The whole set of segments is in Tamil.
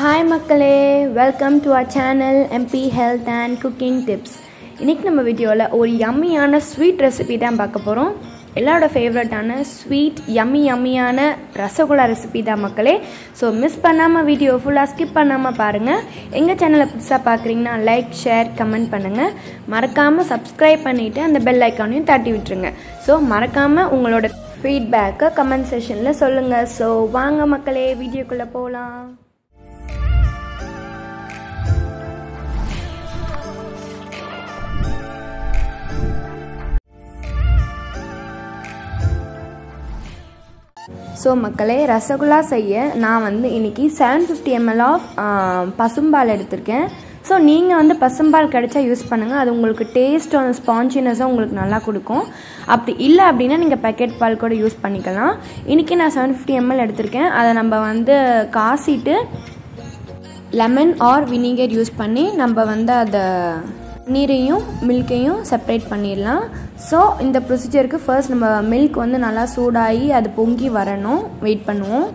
ஹாய் மக்களே welcome to our channel MP health and cooking tips இன்றைக்கி நம்ம வீடியோவில் ஒரு யம்மியான ஸ்வீட் ரெசிபி தான் பார்க்க போகிறோம் எல்லாரோட ஃபேவரட்டான ஸ்வீட் யம்மி யம்மியான ரசகுல்லா ரெசிபி தான் மக்களே ஸோ மிஸ் பண்ணாமல் வீடியோ ஃபுல்லாக ஸ்கிப் பண்ணாமல் பாருங்கள் எங்கள் சேனலை புதுசாக பார்க்குறீங்கன்னா லைக் ஷேர் கமெண்ட் பண்ணுங்கள் மறக்காமல் சப்ஸ்கிரைப் பண்ணிவிட்டு அந்த பெல் ஐக்கானையும் தட்டி விட்டுருங்க ஸோ மறக்காமல் உங்களோட ஃபீட்பேக்கை கமெண்ட் செஷனில் சொல்லுங்கள் ஸோ வாங்க மக்களே வீடியோக்குள்ளே போகலாம் ஸோ மக்களே ரசகுல்லா செய்ய நான் வந்து இன்றைக்கி செவன் ஃபிஃப்டி எம்எல் ஆஃப் பசும்பால் எடுத்திருக்கேன் ஸோ நீங்கள் வந்து பசும்பால் கிடைச்சா யூஸ் பண்ணுங்கள் அது உங்களுக்கு டேஸ்ட் ஸ்பான்ஜினஸாக உங்களுக்கு நல்லா கொடுக்கும் அப்படி இல்லை அப்படின்னா நீங்கள் பேக்கெட் பால் கூட யூஸ் பண்ணிக்கலாம் இன்றைக்கி நான் செவன் ஃபிஃப்டி எம்எல் எடுத்திருக்கேன் அதை நம்ம வந்து காசிட்டு லெமன் ஆர் வினிகர் யூஸ் பண்ணி நம்ம வந்து அதை நீரையும் மில்கையும் செப்பரேட் பண்ணிடலாம் ஸோ இந்த ப்ரொசீஜருக்கு ஃபர்ஸ்ட் நம்ம மில்க் வந்து நல்லா சூடாகி அது பொங்கி வரணும் வெயிட் பண்ணுவோம்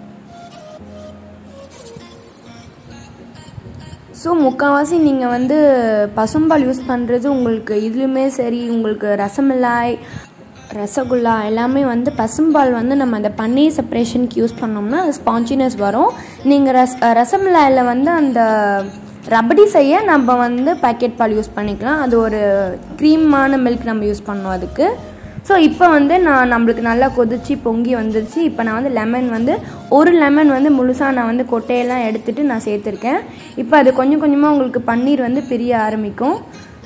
ஸோ முக்கால்வாசி நீங்கள் வந்து பசும்பால் யூஸ் பண்ணுறது உங்களுக்கு இதுலேயுமே சரி உங்களுக்கு ரசமலாய் ரசகுல்லா எல்லாமே வந்து பசும்பால் வந்து நம்ம அந்த பன்னீர் செப்பரேஷனுக்கு யூஸ் பண்ணோம்னா அது ஸ்பான்ஜினஸ் வரும் நீங்கள் ரஸ் ரசமலாயில் வந்து அந்த ரபடி செய்ய நம்ம வந்து பேக்கெட் பால் யூஸ் பண்ணிக்கலாம் அது ஒரு க்ரீமான மில்க் நம்ம யூஸ் பண்ணோம் அதுக்கு ஸோ இப்போ வந்து நான் நம்மளுக்கு நல்லா கொதிச்சு பொங்கி வந்துருச்சு இப்போ நான் வந்து லெமன் வந்து ஒரு லெமன் வந்து முழுசாக நான் வந்து கொட்டையெல்லாம் எடுத்துகிட்டு நான் சேர்த்துருக்கேன் இப்போ அது கொஞ்சம் கொஞ்சமாக உங்களுக்கு பன்னீர் வந்து பிரிய ஆரம்பிக்கும்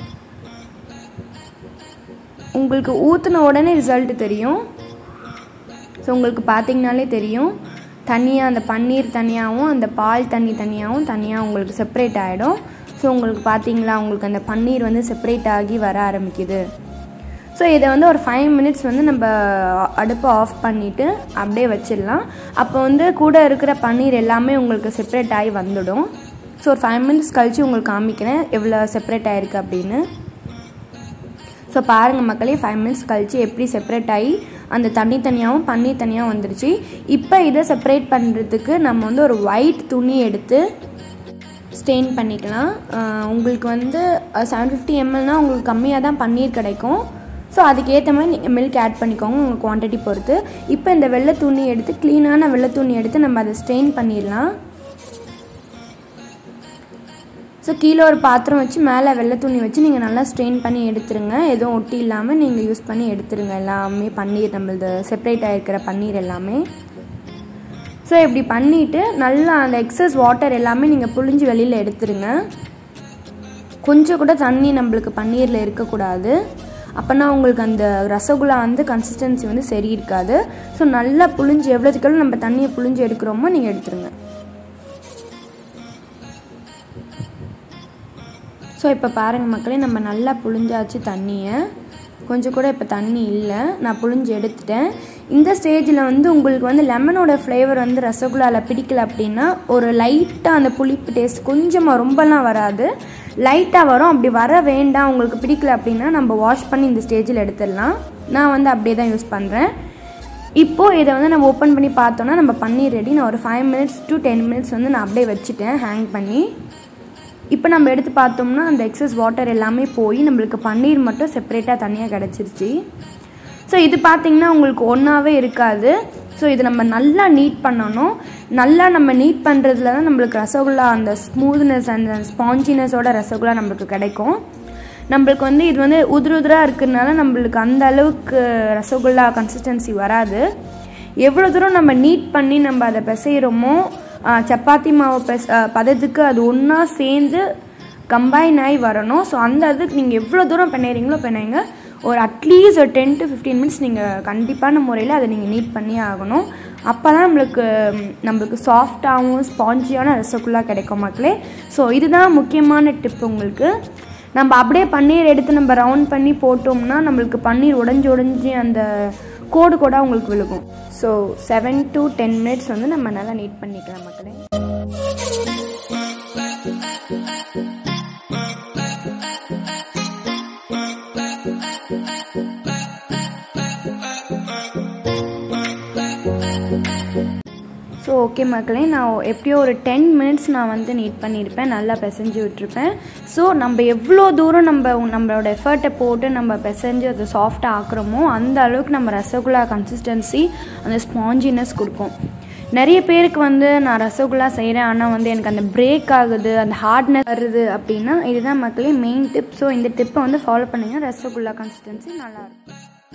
உங்களுக்கு ஊற்றின உடனே ரிசல்ட் தெரியும் ஸோ உங்களுக்கு பார்த்தீங்கனாலே தெரியும் தனியாக அந்த பன்னீர் தனியாகவும் அந்த பால் தண்ணி தனியாகவும் தனியாக உங்களுக்கு செப்பரேட் ஆகிடும் ஸோ உங்களுக்கு பார்த்தீங்களா உங்களுக்கு அந்த பன்னீர் வந்து செப்பரேட் ஆகி வர ஆரம்பிக்குது ஸோ இதை வந்து ஒரு ஃபைவ் மினிட்ஸ் வந்து நம்ம அடுப்பை ஆஃப் பண்ணிவிட்டு அப்படியே வச்சிடலாம் அப்போ வந்து கூட இருக்கிற பன்னீர் எல்லாமே உங்களுக்கு செப்பரேட் ஆகி வந்துடும் ஸோ ஒரு ஃபைவ் மினிட்ஸ் கழித்து உங்களுக்கு காமிக்கிறேன் எவ்வளோ செப்பரேட் ஆகிருக்கு அப்படின்னு ஸோ பாருங்கள் மக்களே ஃபைவ் மினிட்ஸ் கழித்து எப்படி செப்பரேட் ஆகி அந்த தண்ணி தனியாகவும் பன்னீர் தனியாக வந்துருச்சு இப்போ இதை செப்பரேட் பண்ணுறதுக்கு நம்ம வந்து ஒரு ஒயிட் துணி எடுத்து ஸ்டெயின் பண்ணிக்கலாம் உங்களுக்கு வந்து செவன் ஃபிஃப்டி எம்எல்னால் உங்களுக்கு கம்மியாக தான் பன்னீர் கிடைக்கும் ஸோ அதுக்கேற்ற மாதிரி நீங்கள் மில்க் ஆட் பண்ணிக்கோங்க உங்கள் குவான்டிட்டி பொறுத்து இப்போ இந்த வெள்ளை துணி எடுத்து க்ளீனான வெள்ளை துணி எடுத்து நம்ம அதை ஸ்டெயின் பண்ணிடலாம் ஸோ கீழே ஒரு பாத்திரம் வச்சு மேலே வெள்ளை துணி வச்சு நீங்கள் நல்லா ஸ்ட்ரெயின் பண்ணி எடுத்துருங்க எதுவும் ஒட்டி இல்லாமல் நீங்கள் யூஸ் பண்ணி எடுத்துருங்க எல்லாமே பன்னீர் நம்மளது செப்பரேட் ஆகிருக்கிற பன்னீர் எல்லாமே ஸோ இப்படி பண்ணிவிட்டு நல்லா அந்த எக்ஸஸ் வாட்டர் எல்லாமே நீங்கள் புழிஞ்சு வெளியில் எடுத்துருங்க கொஞ்சம் கூட தண்ணி நம்மளுக்கு பன்னீரில் இருக்கக்கூடாது அப்போனா உங்களுக்கு அந்த ரசகுல்லா வந்து கன்சிஸ்டன்சி வந்து சரி இருக்காது ஸோ நல்லா புழிஞ்சு எவ்வளோத்துக்கு நம்ம தண்ணியை புழிஞ்சு எடுக்கிறோமோ நீங்கள் எடுத்துருங்க ஸோ இப்போ பாருங்கள் மக்களே நம்ம நல்லா புழிஞ்சாச்சு தண்ணியை கொஞ்சம் கூட இப்போ தண்ணி இல்லை நான் புழிஞ்சு எடுத்துட்டேன் இந்த ஸ்டேஜில் வந்து உங்களுக்கு வந்து லெமனோட ஃப்ளேவர் வந்து ரசகுல்லாவில் பிடிக்கல அப்படின்னா ஒரு லைட்டாக அந்த புளிப்பு டேஸ்ட் கொஞ்சமாக ரொம்பலாம் வராது லைட்டாக வரும் அப்படி வர வேண்டாம் உங்களுக்கு பிடிக்கல அப்படின்னா நம்ம வாஷ் பண்ணி இந்த ஸ்டேஜில் எடுத்துடலாம் நான் வந்து அப்படியே தான் யூஸ் பண்ணுறேன் இப்போது இதை வந்து நம்ம ஓப்பன் பண்ணி பார்த்தோன்னா நம்ம பன்னீர் ரெடி நான் ஒரு five minutes to ten minutes வந்து நான் அப்படியே வச்சுட்டேன் ஹேங் பண்ணி இப்போ நம்ம எடுத்து பார்த்தோம்னா அந்த எக்ஸஸ் வாட்டர் எல்லாமே போய் நம்மளுக்கு பன்னீர் மட்டும் செப்பரேட்டாக தனியாக கிடச்சிருச்சு ஸோ இது பார்த்திங்கன்னா உங்களுக்கு ஒன்றாவே இருக்காது ஸோ இது நம்ம நல்லா நீட் பண்ணணும் நல்லா நம்ம நீட் பண்ணுறதுல தான் நம்மளுக்கு ரசகுல்லா அந்த ஸ்மூத்னஸ் அந்த ஸ்பான்ஜினஸோட ரசகுல்லா நம்மளுக்கு கிடைக்கும் நம்மளுக்கு வந்து இது வந்து உதிர உதிராக இருக்கிறதுனால நம்மளுக்கு அந்த அளவுக்கு ரசகுல்லா கன்சிஸ்டன்சி வராது எவ்வளோ தூரம் நம்ம நீட் பண்ணி நம்ம அதை பிசைகிறோமோ சப்பாத்தி மாவு பெஸ் பதத்துக்கு அது ஒன்றா சேர்ந்து கம்பைன் ஆகி வரணும் ஸோ அந்த இதுக்கு நீங்கள் எவ்வளோ தூரம் பிணையிறீங்களோ பிணைங்க ஒரு அட்லீஸ்ட் ஒரு டென் டு ஃபிஃப்டீன் மினிட்ஸ் நீங்கள் கண்டிப்பான முறையில் அதை நீங்கள் நீட் பண்ணி ஆகணும் அப்போ தான் நம்மளுக்கு நம்மளுக்கு சாஃப்டாகவும் ஸ்பாஞ்சியான ரசகுல்லா கிடைக்கும் மக்களே ஸோ இதுதான் முக்கியமான டிப் உங்களுக்கு நம்ம அப்படியே பன்னீர் எடுத்து நம்ம ரவுண்ட் பண்ணி போட்டோம்னா நம்மளுக்கு பன்னீர் உடஞ்சி உடஞ்சி அந்த கோடு கூட உங்களுக்கு விழுகும் so seven to ten minutes வந்து நம்ம நல்லா நீட் பண்ணிக்கலாம் மக்களே ஸோ ஸோ ஓகே மக்களே நான் எப்படியோ ஒரு டென் மினிட்ஸ் நான் வந்து நீட் பண்ணியிருப்பேன் நல்லா பிசைஞ்சு விட்டுருப்பேன் ஸோ நம்ம எவ்வளோ தூரம் நம்ம நம்மளோட எஃபர்ட்டை போட்டு நம்ம பிசைஞ்சு அதை சாஃப்டாக ஆக்குறோமோ அந்த அளவுக்கு நம்ம ரசகுல்லா கன்சிஸ்டன்சி அந்த ஸ்பாஞ்சினஸ் கொடுக்கும் நிறைய பேருக்கு வந்து நான் ரசகுல்லா செய்கிறேன் ஆனால் வந்து எனக்கு அந்த பிரேக் ஆகுது அந்த ஹார்ட்னஸ் வருது அப்படின்னா இதுதான் மக்களே மெயின் டிப் ஸோ இந்த டிப்பை வந்து ஃபாலோ பண்ணிங்கன்னா ரசகுல்லா கன்சிஸ்டன்சி நல்லாயிருக்கும்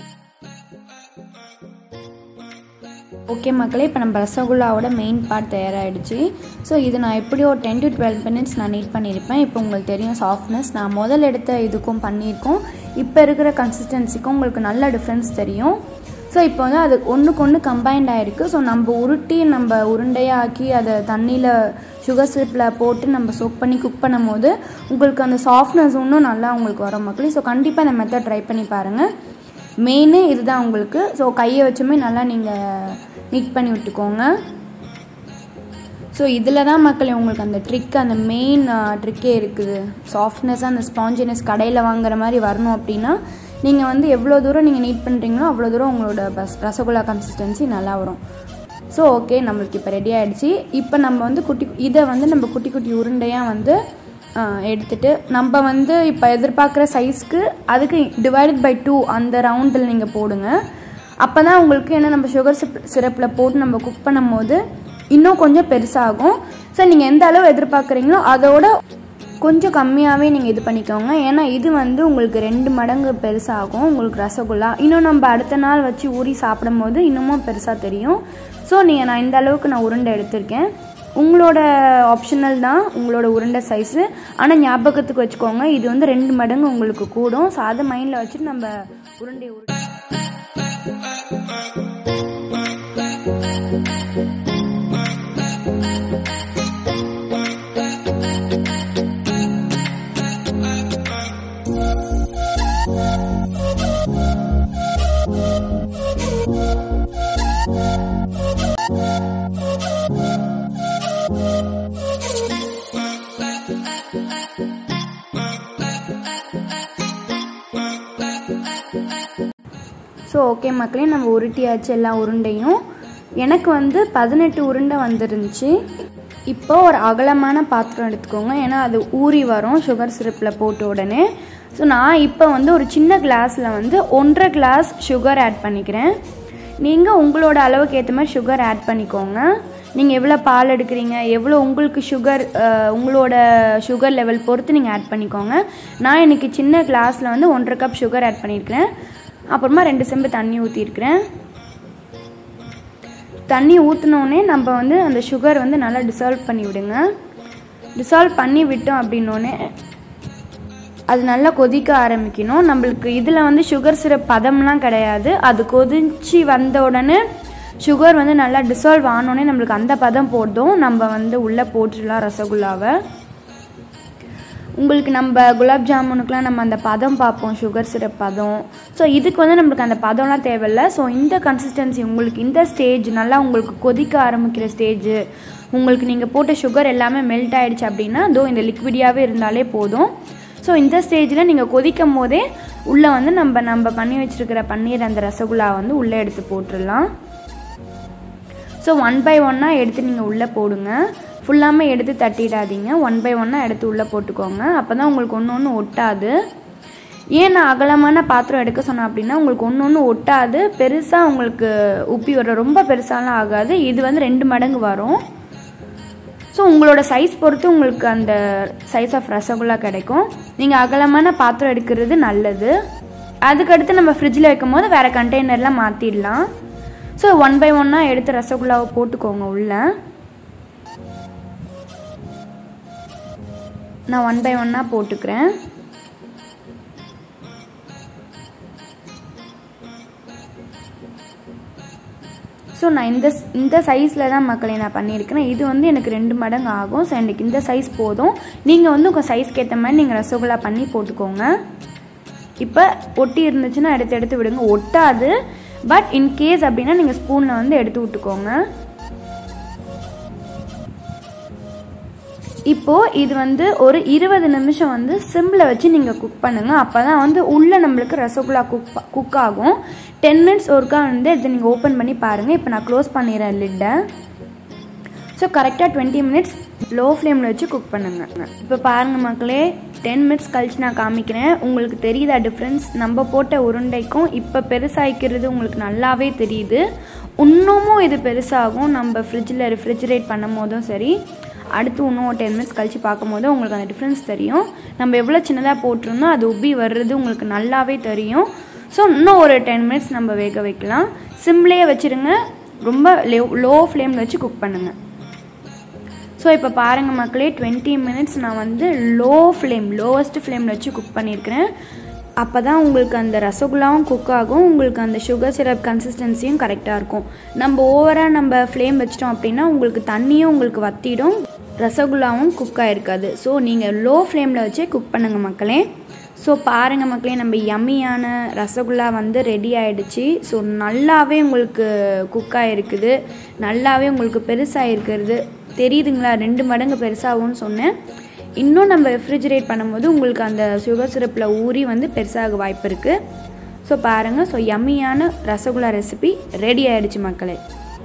ஓகே மக்களே இப்போ நம்ம ரசகுல்லாவோட மெயின் பார்ட் தயாராகிடுச்சு ஸோ இது நான் எப்படியோ ஒரு டென் டு டுவெல் மினிட்ஸ் நான் நீட் பண்ணியிருப்பேன் இப்போ உங்களுக்கு தெரியும் சாஃப்ட்னஸ் நான் முதல் எடுத்த இதுக்கும் பண்ணியிருக்கோம் இப்போ இருக்கிற கன்சிஸ்டன்சிக்கும் உங்களுக்கு நல்ல டிஃப்ரென்ஸ் தெரியும் ஸோ இப்போ வந்து அது ஒன்றுக்கு ஒன்று கம்பைன்ட் ஆகிருக்கு ஸோ நம்ம உருட்டி நம்ம உருண்டையாக்கி அதை தண்ணியில் சுகர் சிரப்பில் போட்டு நம்ம சோக் பண்ணி குக் பண்ணும் போது உங்களுக்கு அந்த சாஃப்ட்னஸ் இன்னும் நல்லா உங்களுக்கு வரும் மக்களே ஸோ கண்டிப்பாக இந்த மெத்தட் ட்ரை பண்ணி பாருங்கள் மெயினே இதுதான் உங்களுக்கு ஸோ கையை வச்சுமே நல்லா நீங்கள் நீட் பண்ணி விட்டுக்கோங்க ஸோ இதில் தான் மக்கள் உங்களுக்கு அந்த ட்ரிக் அந்த மெயின் ட்ரிக்கே இருக்குது சாஃப்ட்னஸ் அந்த ஸ்பாஞ்சினஸ் கடையில் வாங்குற மாதிரி வரணும் அப்படின்னா நீங்கள் வந்து எவ்வளோ தூரம் நீங்கள் நீட் பண்ணுறீங்களோ அவ்வளோ தூரம் உங்களோட பஸ் ரசகுல்லா கன்சிஸ்டன்சி நல்லா வரும் ஸோ ஓகே நம்மளுக்கு இப்போ ரெடி ஆகிடுச்சு இப்போ நம்ம வந்து குட்டி இதை வந்து நம்ம குட்டி குட்டி உருண்டையாக வந்து எடுத்துட்டு நம்ம வந்து இப்போ எதிர்பார்க்குற சைஸ்க்கு அதுக்கு டிவைடட் பை டூ அந்த ரவுண்டில் நீங்கள் போடுங்க அப்போ தான் உங்களுக்கு ஏன்னா நம்ம சுகர் சிப் சிரப்பில் போட்டு நம்ம குக் பண்ணும் போது இன்னும் கொஞ்சம் பெருசாகும் ஸோ நீங்கள் எந்த அளவு எதிர்பார்க்குறீங்களோ அதோட கொஞ்சம் கம்மியாகவே நீங்கள் இது பண்ணிக்கோங்க ஏன்னா இது வந்து உங்களுக்கு ரெண்டு மடங்கு பெருசாகும் உங்களுக்கு ரசகுல்லா இன்னும் நம்ம அடுத்த நாள் வச்சு ஊறி சாப்பிடும் போது இன்னமும் பெருசாக தெரியும் ஸோ நீங்கள் நான் இந்த அளவுக்கு நான் உருண்டை எடுத்திருக்கேன் உங்களோட ஆப்ஷனல் தான் உங்களோட உருண்டை சைஸு ஆனால் ஞாபகத்துக்கு வச்சுக்கோங்க இது வந்து ரெண்டு மடங்கு உங்களுக்கு கூடும் ஸோ அதை மைண்டில் வச்சுட்டு நம்ம உருண்டை உருண்டை ஸோ ஓகே மக்களே நம்ம உருட்டியாச்சு எல்லா உருண்டையும் எனக்கு வந்து பதினெட்டு உருண்டை வந்துருந்துச்சு இப்போ ஒரு அகலமான பாத்திரம் எடுத்துக்கோங்க ஏன்னா அது ஊறி வரும் சுகர் சிரப்பில் போட்ட உடனே ஸோ நான் இப்போ வந்து ஒரு சின்ன கிளாஸில் வந்து ஒன்றரை கிளாஸ் சுகர் ஆட் பண்ணிக்கிறேன் நீங்கள் உங்களோட அளவுக்கு ஏற்ற மாதிரி சுகர் ஆட் பண்ணிக்கோங்க நீங்கள் எவ்வளோ பால் எடுக்கிறீங்க எவ்வளோ உங்களுக்கு சுகர் உங்களோட சுகர் லெவல் பொறுத்து நீங்கள் ஆட் பண்ணிக்கோங்க நான் இன்றைக்கி சின்ன கிளாஸில் வந்து ஒன்றரை கப் சுகர் ஆட் பண்ணியிருக்கிறேன் அப்புறமா ரெண்டு செம்பு தண்ணி ஊற்றிருக்கிறேன் தண்ணி ஊற்றினோடனே நம்ம வந்து அந்த சுகர் வந்து நல்லா டிசால்வ் பண்ணி விடுங்க டிசால்வ் பண்ணி விட்டோம் அப்படின்னோடனே அது நல்லா கொதிக்க ஆரம்பிக்கணும் நம்மளுக்கு இதில் வந்து சுகர் சிரப் பதம்லாம் கிடையாது அது கொதிச்சு வந்த உடனே சுகர் வந்து நல்லா டிசால்வ் ஆனோடனே நம்மளுக்கு அந்த பதம் போதும் நம்ம வந்து உள்ளே போட்டுடலாம் ரசகுல்லாவை உங்களுக்கு நம்ம குலாப் ஜாமுனுக்குலாம் நம்ம அந்த பதம் பார்ப்போம் சுகர் சிரப் பதம் ஸோ இதுக்கு வந்து நம்மளுக்கு அந்த பதம்லாம் தேவையில்லை ஸோ இந்த கன்சிஸ்டன்சி உங்களுக்கு இந்த ஸ்டேஜ் நல்லா உங்களுக்கு கொதிக்க ஆரம்பிக்கிற ஸ்டேஜ் உங்களுக்கு நீங்கள் போட்ட சுகர் எல்லாமே மெல்ட் ஆகிடுச்சு அப்படின்னா தோ இந்த லிக்விடியாகவே இருந்தாலே போதும் ஸோ இந்த ஸ்டேஜில் நீங்கள் கொதிக்கும் போதே உள்ளே வந்து நம்ம நம்ம பண்ணி வச்சுருக்கிற பன்னீர் அந்த ரசகுல்லா வந்து உள்ளே எடுத்து போட்டுடலாம் ஸோ ஒன் பை ஒன்னாக எடுத்து நீங்கள் உள்ளே போடுங்க ஃபுல்லாமல் எடுத்து தட்டிடாதீங்க ஒன் பை ஒன்னாக எடுத்து உள்ளே போட்டுக்கோங்க அப்போ தான் உங்களுக்கு ஒன்று ஒன்று ஒட்டாது ஏன் நான் அகலமான பாத்திரம் எடுக்க சொன்னேன் அப்படின்னா உங்களுக்கு ஒன்று ஒன்று ஒட்டாது பெருசாக உங்களுக்கு உப்பி வர ரொம்ப பெருசாலாம் ஆகாது இது வந்து ரெண்டு மடங்கு வரும் ஸோ உங்களோட சைஸ் பொறுத்து உங்களுக்கு அந்த சைஸ் ஆஃப் ரசகுல்லா கிடைக்கும் நீங்கள் அகலமான பாத்திரம் எடுக்கிறது நல்லது அதுக்கடுத்து நம்ம ஃப்ரிட்ஜில் வைக்கும் போது வேறு கண்டெய்னர்லாம் மாற்றிடலாம் ஸோ ஒன் பை ஒன்னாக எடுத்து ரசகுல்லாவை போட்டுக்கோங்க உள்ளே நான் ஒன் பை ஒன்னாக போட்டுக்கிறேன் ஸோ நான் இந்த இந்த சைஸில் தான் மக்களை நான் பண்ணியிருக்கிறேன் இது வந்து எனக்கு ரெண்டு மடங்கு ஆகும் ஸோ எனக்கு இந்த சைஸ் போதும் நீங்கள் வந்து உங்கள் சைஸ்க்கு ஏற்ற மாதிரி நீங்கள் ரசகுல்லா பண்ணி போட்டுக்கோங்க இப்போ ஒட்டி இருந்துச்சுன்னா எடுத்து எடுத்து விடுங்க ஒட்டாது பட் இன்கேஸ் அப்படின்னா நீங்கள் ஸ்பூனில் வந்து எடுத்து விட்டுக்கோங்க இப்போது இது வந்து ஒரு இருபது நிமிஷம் வந்து சிம்மில் வச்சு நீங்கள் குக் பண்ணுங்கள் அப்போ தான் வந்து உள்ளே நம்மளுக்கு ரசகுல்லா குக் குக் ஆகும் டென் மினிட்ஸ் ஒருக்கா வந்து இதை நீங்கள் ஓப்பன் பண்ணி பாருங்கள் இப்போ நான் க்ளோஸ் பண்ணிடுறேன் லிட்டை ஸோ கரெக்டாக டுவெண்ட்டி மினிட்ஸ் லோ ஃப்ளேமில் வச்சு குக் பண்ணுங்க இப்போ பாருங்கள் மக்களே டென் மினிட்ஸ் கழிச்சு நான் காமிக்கிறேன் உங்களுக்கு தெரியுதா டிஃப்ரென்ஸ் நம்ம போட்ட உருண்டைக்கும் இப்போ பெருசாகிக்கிறது உங்களுக்கு நல்லாவே தெரியுது இன்னமும் இது பெருசாகும் நம்ம ஃப்ரிட்ஜில் ரெஃப்ரிஜரேட் பண்ணும் போதும் சரி அடுத்து இன்னும் ஒரு டென் மினிட்ஸ் கழித்து பார்க்கும்போது உங்களுக்கு அந்த டிஃப்ரென்ஸ் தெரியும் நம்ம எவ்வளோ சின்னதாக போட்டிருந்தோம் அது உப்பி வர்றது உங்களுக்கு நல்லாவே தெரியும் ஸோ இன்னும் ஒரு டென் மினிட்ஸ் நம்ம வேக வைக்கலாம் சிம்லேயே வச்சுருங்க ரொம்ப லோ ஃப்ளேமில் வச்சு குக் பண்ணுங்கள் ஸோ இப்போ பாருங்கள் மக்களே டுவெண்ட்டி மினிட்ஸ் நான் வந்து லோ ஃப்ளேம் லோவஸ்ட் ஃப்ளேமில் வச்சு குக் பண்ணியிருக்கிறேன் அப்போ தான் உங்களுக்கு அந்த ரசகுல்லாவும் குக் ஆகும் உங்களுக்கு அந்த சுகர் சிரப் கன்சிஸ்டன்சியும் கரெக்டாக இருக்கும் நம்ம ஓவராக நம்ம ஃப்ளேம் வச்சிட்டோம் அப்படின்னா உங்களுக்கு தண்ணியும் உங்களுக்கு வத்திடும் ரசகுல்லாவும் குக் ஆகிருக்காது ஸோ நீங்கள் லோ ஃப்ளேமில் வச்சே குக் பண்ணுங்கள் மக்களே ஸோ பாருங்கள் மக்களே நம்ம யம்மியான ரசகுல்லா வந்து ரெடி ஆகிடுச்சு ஸோ நல்லாவே உங்களுக்கு குக் ஆகிருக்குது நல்லாவே உங்களுக்கு பெருசாக இருக்கிறது தெரியுதுங்களா ரெண்டு மடங்கு பெருசாகும்னு சொன்னேன் இன்னும் நம்ம ரெஃப்ரிஜரேட் பண்ணும்போது உங்களுக்கு அந்த சுகர் சிரப்பில் ஊறி வந்து பெருசாக வாய்ப்பு இருக்குது ஸோ பாருங்கள் ஸோ யம்மியான ரசகுல்லா ரெசிபி ரெடி ஆகிடுச்சு மக்களே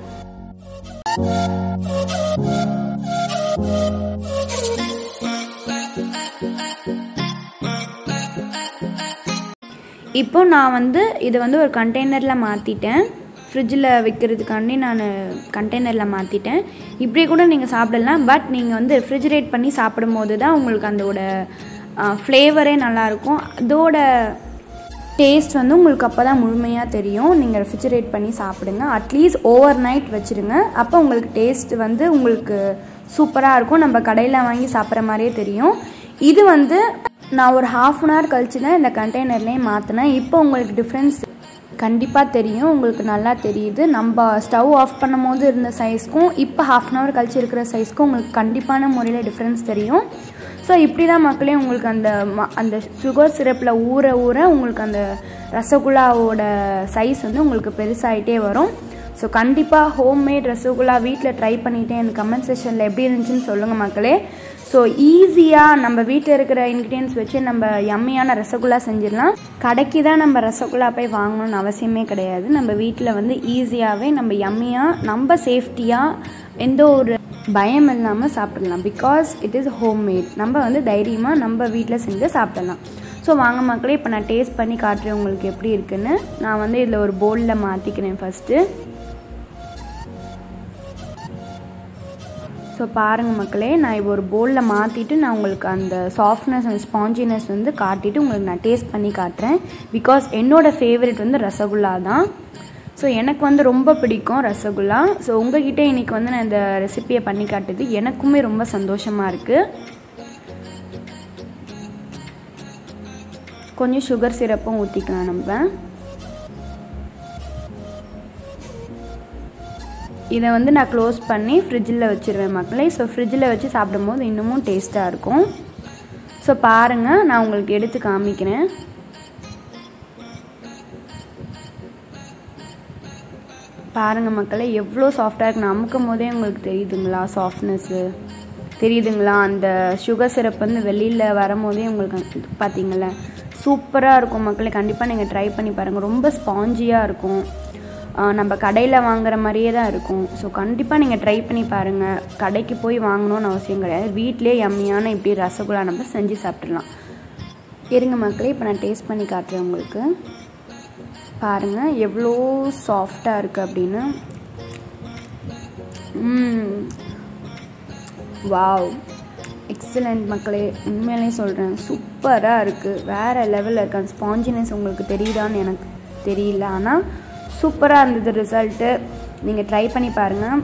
இப்போ நான் வந்து இதை வந்து ஒரு கண்டெய்னரில் மாற்றிட்டேன் ஃப்ரிட்ஜில் வைக்கிறதுக்காண்டி நான் கண்டெய்னரில் மாற்றிட்டேன் இப்படி கூட நீங்கள் சாப்பிடலாம் பட் நீங்கள் வந்து ரெஃப்ரிஜரேட் பண்ணி சாப்பிடும் போது தான் உங்களுக்கு அதோட ஃப்ளேவரே நல்லாயிருக்கும் அதோட டேஸ்ட் வந்து உங்களுக்கு அப்போ தான் முழுமையாக தெரியும் நீங்கள் ரெஃப்ரிஜரேட் பண்ணி சாப்பிடுங்க அட்லீஸ்ட் ஓவர் நைட் வச்சுருங்க அப்போ உங்களுக்கு டேஸ்ட் வந்து உங்களுக்கு சூப்பராக இருக்கும் நம்ம கடையில் வாங்கி சாப்பிட்ற மாதிரியே தெரியும் இது வந்து நான் ஒரு ஹாஃப் அன் ஹவர் கழிச்சு தான் இந்த கண்டெய்னர்லேயே மாற்றினேன் இப்போ உங்களுக்கு டிஃப்ரென்ஸ் கண்டிப்பாக தெரியும் உங்களுக்கு நல்லா தெரியுது நம்ம ஸ்டவ் ஆஃப் பண்ணும் போது இருந்த சைஸ்க்கும் இப்போ ஹாஃப் அன் ஹவர் கழிச்சு இருக்கிற சைஸ்க்கும் உங்களுக்கு கண்டிப்பான முறையில் டிஃப்ரென்ஸ் தெரியும் ஸோ இப்படி தான் மக்களே உங்களுக்கு அந்த அந்த சுகர் சிரப்பில் ஊற ஊற உங்களுக்கு அந்த ரசகுல்லாவோட சைஸ் வந்து உங்களுக்கு பெருசாகிட்டே வரும் ஸோ கண்டிப்பாக ஹோம்மேட் ரசகுல்லா வீட்டில் ட்ரை பண்ணிவிட்டு எனக்கு கமெண்ட் செஷனில் எப்படி இருந்துச்சுன்னு சொல்லுங்கள் மக்களே ஸோ ஈஸியாக நம்ம வீட்டில் இருக்கிற இன்க்ரீடியன்ஸ் வச்சு நம்ம யம்மியான ரசகுல்லா செஞ்சிடலாம் கடைக்கு தான் நம்ம ரசகுல்லா போய் வாங்கணும்னு அவசியமே கிடையாது நம்ம வீட்டில் வந்து ஈஸியாகவே நம்ம யம்மியாக நம்ம சேஃப்டியாக எந்த ஒரு பயம் இல்லாமல் சாப்பிடலாம் பிகாஸ் இட் இஸ் ஹோம்மேட் நம்ம வந்து தைரியமாக நம்ம வீட்டில் செஞ்சு சாப்பிடலாம் ஸோ வாங்க மக்களே இப்போ நான் டேஸ்ட் பண்ணி காட்டுறேன் உங்களுக்கு எப்படி இருக்குன்னு நான் வந்து இதில் ஒரு போலில் மாற்றிக்கிறேன் ஃபஸ்ட்டு ஸோ பாருங்கள் மக்களே நான் இப்போ ஒரு போலில் மாற்றிட்டு நான் உங்களுக்கு அந்த சாஃப்ட்னஸ் அந்த ஸ்பாஞ்சினஸ் வந்து காட்டிட்டு உங்களுக்கு நான் டேஸ்ட் பண்ணி காட்டுறேன் பிகாஸ் என்னோடய ஃபேவரட் வந்து ரசகுல்லா தான் ஸோ எனக்கு வந்து ரொம்ப பிடிக்கும் ரசகுல்லா ஸோ உங்ககிட்ட இன்றைக்கி வந்து நான் இந்த ரெசிப்பியை பண்ணி காட்டுது எனக்குமே ரொம்ப சந்தோஷமாக இருக்குது கொஞ்சம் சுகர் சிரப்பும் ஊற்றிக்கலாம் நம்ம இதை வந்து நான் க்ளோஸ் பண்ணி ஃப்ரிட்ஜில் வச்சுருவேன் மக்களே ஸோ ஃப்ரிட்ஜில் வச்சு சாப்பிடும்போது இன்னமும் டேஸ்ட்டாக இருக்கும் ஸோ பாருங்கள் நான் உங்களுக்கு எடுத்து காமிக்கிறேன் பாருங்கள் மக்களே எவ்வளோ சாஃப்டாக இருக்கு நான் அமுக்கும் போதே உங்களுக்கு தெரியுதுங்களா சாஃப்ட்னஸ்ஸு தெரியுதுங்களா அந்த சுகர் சிரப் வந்து வெளியில் வரும்போதே உங்களுக்கு பார்த்தீங்களா சூப்பராக இருக்கும் மக்களே கண்டிப்பாக நீங்கள் ட்ரை பண்ணி பாருங்கள் ரொம்ப ஸ்பாஞ்சியாக இருக்கும் நம்ம கடையில் வாங்குற மாதிரியே தான் இருக்கும் ஸோ கண்டிப்பாக நீங்கள் ட்ரை பண்ணி பாருங்கள் கடைக்கு போய் வாங்கணும்னு அவசியம் கிடையாது வீட்டிலே யம்மியான இப்படி ரசகுல்லா நம்ம செஞ்சு சாப்பிட்றலாம் இருங்க மக்களே இப்போ நான் டேஸ்ட் பண்ணி காட்டுறேன் உங்களுக்கு பாருங்கள் எவ்வளோ சாஃப்டாக இருக்குது அப்படின்னு வாவ் எக்ஸலண்ட் மக்களே உண்மையிலே சொல்கிறேன் சூப்பராக இருக்குது வேறு லெவலில் இருக்கு அந்த ஸ்பாஞ்சினஸ் உங்களுக்கு தெரியுதான்னு எனக்கு தெரியல ஆனால் சூப்பராக இருந்தது ரிசல்ட்டு நீங்கள் ட்ரை பண்ணி பாருங்கள்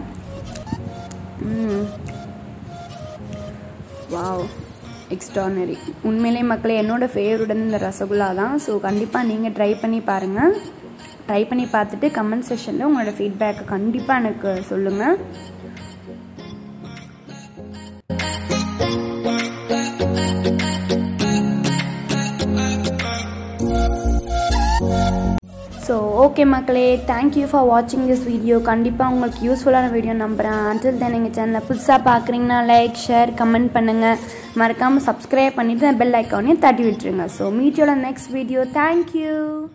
வாவ் எக்ஸ்ட்ரானரி உண்மையிலே மக்களே என்னோடய ஃபேவரட் இந்த ரசகுல்லா தான் ஸோ கண்டிப்பாக நீங்கள் ட்ரை பண்ணி பாருங்கள் ட்ரை பண்ணி பார்த்துட்டு கமெண்ட் செஷனில் உங்களோட ஃபீட்பேக்கை கண்டிப்பாக எனக்கு சொல்லுங்கள் ஸோ ஓகே மக்களே தேங்க்யூ ஃபார் வாட்சிங் திஸ் வீடியோ கண்டிப்பாக உங்களுக்கு யூஸ்ஃபுல்லான வீடியோ நம்புகிறேன் அண்டில் தென் எங்கள் சேனலில் புதுசாக பார்க்குறீங்கன்னா லைக் ஷேர் கமெண்ட் பண்ணுங்கள் மறக்காமல் சப்ஸ்கிரைப் பண்ணிவிட்டு பெல் ஐக்கானையும் தட்டி விட்டுருங்க ஸோ மீட்டியோட நெக்ஸ்ட் வீடியோ தேங்க்யூ